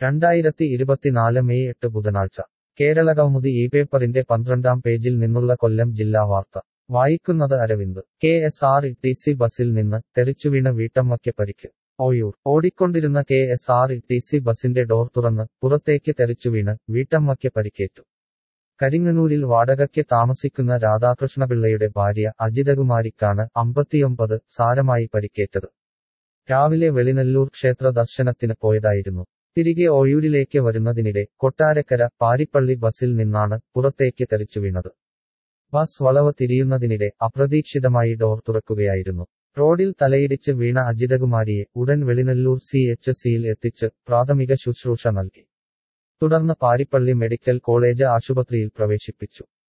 രണ്ടായിരത്തി ഇരുപത്തിനാല് മെയ് എട്ട് ബുധനാഴ്ച കേരളകൗമുദി ഈ പേപ്പറിന്റെ പന്ത്രണ്ടാം പേജിൽ നിന്നുള്ള കൊല്ലം ജില്ലാ വാർത്ത വായിക്കുന്നത് Aravind K S R T C ബസിൽ നിന്ന് തെറിച്ചുവീണ വീട്ടമ്മയ്ക്ക് പരിക്ക് ഓയൂർ ഓടിക്കൊണ്ടിരുന്ന K S R T C ബസിന്റെ ഡോർ തുറന്ന് പുറത്തേക്ക് തെറിച്ചുവീണ് വീട്ടമ്മയ്ക്ക് പരിക്കേറ്റു കരിങ്ങനൂരിൽ വാടകയ്ക്ക് താമസിക്കുന്ന രാധാകൃഷ്ണപിള്ളയുടെ ഭാര്യ അജിതകുമാരിക്കാണ് അമ്പത്തിയൊമ്പത് സാരമായി പരിക്കേറ്റത് രാവിലെ വെളിനല്ലൂർ ക്ഷേത്ര ദർശനത്തിന് പോയതായിരുന്നു തിരികെ ഓയൂരിലേക്ക് വരുന്നതിനിടെ കൊട്ടാരക്കര പാരിപ്പള്ളി ബസിൽ നിന്നാണ് പുറത്തേക്ക് തെറിച്ചു വീണത് ബസ് വളവ് തിരിയുന്നതിനിടെ അപ്രതീക്ഷിതമായി ഡോർ തുറക്കുകയായിരുന്നു റോഡിൽ തലയിടിച്ച് വീണ അജിതകുമാരിയെ ഉടൻ വെളിനല്ലൂർ സി എച്ച് സിയിൽ എത്തിച്ച് പ്രാഥമിക ശുശ്രൂഷ നൽകി തുടർന്ന് പാരിപ്പള്ളി മെഡിക്കൽ കോളേജ് ആശുപത്രിയിൽ പ്രവേശിപ്പിച്ചു